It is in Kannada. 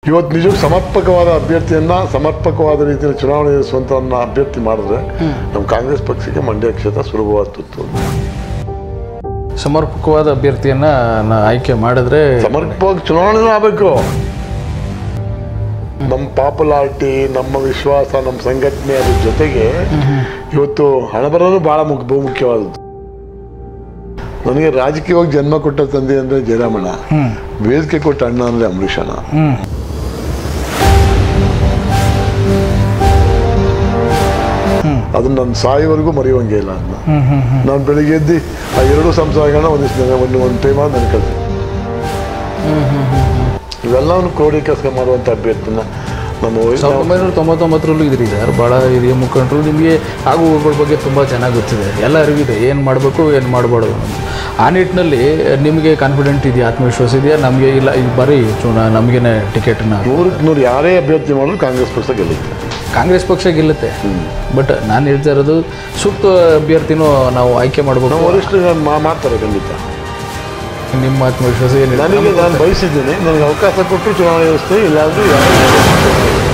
ಇವತ್ತು ನಿಜಕ್ಕೂ ಸಮರ್ಪಕವಾದ ಅಭ್ಯರ್ಥಿಯನ್ನ ಸಮರ್ಪಕವಾದ ರೀತಿಯಲ್ಲಿ ಚುನಾವಣೆ ಎದುರಿಸುವಂಥವನ್ನ ಅಭ್ಯರ್ಥಿ ಮಾಡಿದ್ರೆ ನಮ್ಮ ಕಾಂಗ್ರೆಸ್ ಪಕ್ಷಕ್ಕೆ ಮಂಡ್ಯ ಕ್ಷೇತ್ರ ಸುಲಭವಾದ ತುತ್ತು ಸಮರ್ಪಕವಾದ ಅಭ್ಯರ್ಥಿಯನ್ನ ನಾ ಆಯ್ಕೆ ಮಾಡಿದ್ರೆ ಸಮರ್ಪಕವಾಗಿ ಚುನಾವಣೆ ಆಗಬೇಕು ನಮ್ಮ ಪಾಪ್ಯುಲಾರಿಟಿ ನಮ್ಮ ವಿಶ್ವಾಸ ನಮ್ಮ ಸಂಘಟನೆ ಅದ್ರ ಜೊತೆಗೆ ಇವತ್ತು ಹಣಬರನು ಬಹಳ ಮುಖ್ಯ ಬಹುಮುಖ್ಯವಾದದ್ದು ನನಗೆ ರಾಜಕೀಯವಾಗಿ ಜನ್ಮ ಕೊಟ್ಟ ತಂದೆ ಅಂದ್ರೆ ಜಯರಾಮಣ್ಣ ವೇದಿಕೆ ಕೊಟ್ಟ ಅಣ್ಣ ಅಂದ್ರೆ ಅಂಬರೀಷಣ್ಣ ಅದನ್ನ ನನ್ನ ಸಾಯೋವರೆಗೂ ಮರೆಯುವಂಗೆ ಇಲ್ಲ ಅದನ್ನ ನಾನು ಬೆಳಿಗ್ಗೆ ಎದ್ದು ಆ ಎರಡು ಸಂಸಾರಗಳನ್ನ ಒಂದಿಷ್ಟು ದಿನ ಒಂದು ಒಂದು ಟೈಮ್ ಆದ ನನಗೆ ಕಳ್ಸಿ ಇವೆಲ್ಲವನ್ನು ಕ್ರೋಢೀಕರಿಸ ಮಾಡುವಂಥ ಅಭ್ಯರ್ಥಿನ ನಮ್ಮ ವಯಸ್ಸಿನ ಸಾವಿರದ ಒಂಬೈನೂರ ತೊಂಬತ್ತೊಂಬತ್ತರಲ್ಲೂ ಇದ್ರಿ ಸರ್ ಭಾಳ ಹಿರಿಯ ಮುಖಂಡರು ನಿಮಗೆ ಆಗುಗಳ ಬಗ್ಗೆ ತುಂಬ ಚೆನ್ನಾಗಿ ಗೊತ್ತಿದೆ ಎಲ್ಲ ಅರಿವಿದೆ ಏನು ಮಾಡಬೇಕು ಏನು ಮಾಡಬಾರ್ದು ಅನ್ನೋದು. ಆ ನಿಟ್ಟಿನಲ್ಲಿ ನಿಮಗೆ ಕಾನ್ಫಿಡೆಂಟ್ ಇದೆಯಾ ಆತ್ಮವಿಶ್ವಾಸ ಇದೆಯಾ ನಮಗೆ ಇಲ್ಲ ಇದು ಬರೀ ಚುನಾ ನಮಗೇನೆ ಟಿಕೆಟ್ನ ನೂರಕ್ಕೆ ನೂರು ಯಾರೇ ಅಭ್ಯರ್ಥಿ ಮಾಡಿದ್ರು ಕಾಂಗ್ರೆಸ್ ಪಕ್ಷ ಗೆಲ್ಲುತ್ತೆ ಕಾಂಗ್ರೆಸ್ ಪಕ್ಷ ಗೆಲ್ಲುತ್ತೆ ಬಟ್ ನಾನು ಹೇಳ್ತಾ ಇರೋದು ಸೂಕ್ತ ಅಭ್ಯರ್ಥಿನೂ ನಾವು ಆಯ್ಕೆ ಮಾಡಬೇಕು ನಮ್ಮ ವರಿಷ್ಠರು ಮಾ- ಮಾಡ್ತಾರೆ ಖಂಡಿತ ನಿಮ್ಮ ಆತ್ಮವಿಶ್ವಾಸ ಏನಿಲ್ಲ ನನಗೆ ನಾನು ಬಯಸಿದ್ದೇನೆ ನನಗೆ ಅವಕಾಶ ಕೊಟ್ಟು ಚುನಾವಣೆ ವ್ಯವಸ್ಥೆ ಇಲ್ಲಾಂದ್ರೆ ಯಾರು